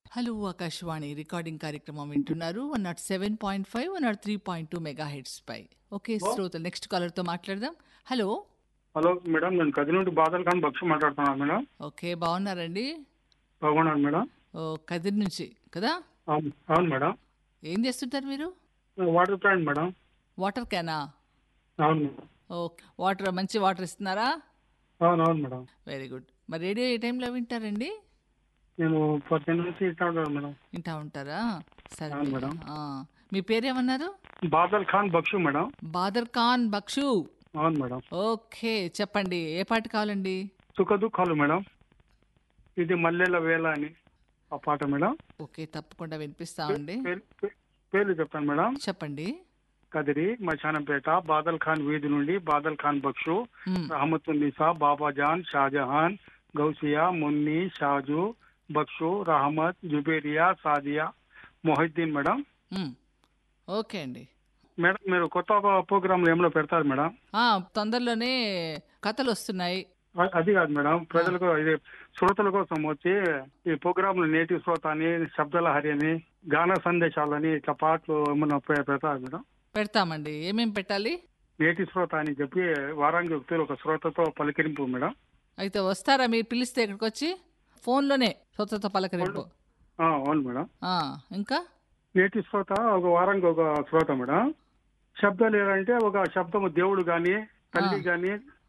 Hello Akashvani recording కార్యక్రమం వింటున్నారు one nought seven point five one nought three point two mega hertz పై okay శ్రోతలు next కాలర్తో మాట్లాడదాం హలో హలో మేడం నేను కది నుండి బాదల్ ఖాన్ బక్షి మాట్లాడుతున్నాను మేడం ఓకే బాగున్నారండి బాగున్నాను మేడం ఓ కదిరి నుంచి కదా అవును అవును మేడం ఏం చేస్తుంటారు మీరు వాటర్ ప్లాంట్ మేడం వాటర్ క్యానా అవును మేడం ఓ వాటర్ మంచి వాటర్ ఇస్తున్నారా అవును అవును మేడం వెరీ గుడ్ మరి రేడియో ఏ టైంలో వింటారండి నేను పద్దెనిమిది నుంచి ఇట్లా ఉంటాను మేడం వింటా ఉంటారా సరే అవును మేడం. ఆ, మీ పేరేమన్నారు బాదల్ ఖాన్ బక్షి మేడం బాదర్ ఖాన్ బక్షు అవును మేడం ఓకే చెప్పండి ఏ పాట కావాలండి సుఖ దుఃఖాలు మేడం ఇది మల్లెల వేళ అని ఆ పాట మేడం ఓకే తప్పకుండా వినిపిస్తామండి పేరు- పే- పేర్లు చెప్తాను మేడం చెప్పండి కదిరి మచానంపేట బాదల్ ఖాన్ వీధి నుండి బాదల్ ఖాన్ బక్షు మ్, రహమతున్నిసా బాబాజాన్ షాజహాన్ గౌసియా మున్ని షాజు బక్షు రహమత్ జుబేరియా సాదియా మొహిద్దీన్ మేడం మ్. ఓకే అండి మేడం మీరు కొత్త ప్రోగ్రామ్ ఏమైనా పెడతారు మేడం ఆ, తొందరలోనే కథలు వస్తున్నాయి అ- అది కాదు మేడం ప్రజలకు ఇది శ్రోతల కోసం వచ్చి ఈ ప్రోగ్రామ్ నేటి శ్రోత అని శబ్దలహరి అని గాన సందేశాలని ఇట్లా పాటలు ఏమైనా పె- పెడతారు మేడం పెడతామండి ఏమేం పెట్టాలి నేటి శ్రోత అని చెప్పి వారానికి ఒకసారి ఒక శ్రోతతో పలికిరింపు మేడం అయితే వస్తారా మీరు పిలిస్తే ఇక్కడికి వచ్చి ఫోన్లోనే స్వతతో పలకరింపు ఆ, అవును మేడం ఆ, ఇంకా నేటి శ్రోత ఒక వారానికి ఒక శ్రోత మేడం శబ్దాలు ఏంటంటే ఒక శబ్దము దేవుడు గాని తల్లి ఆ. గాని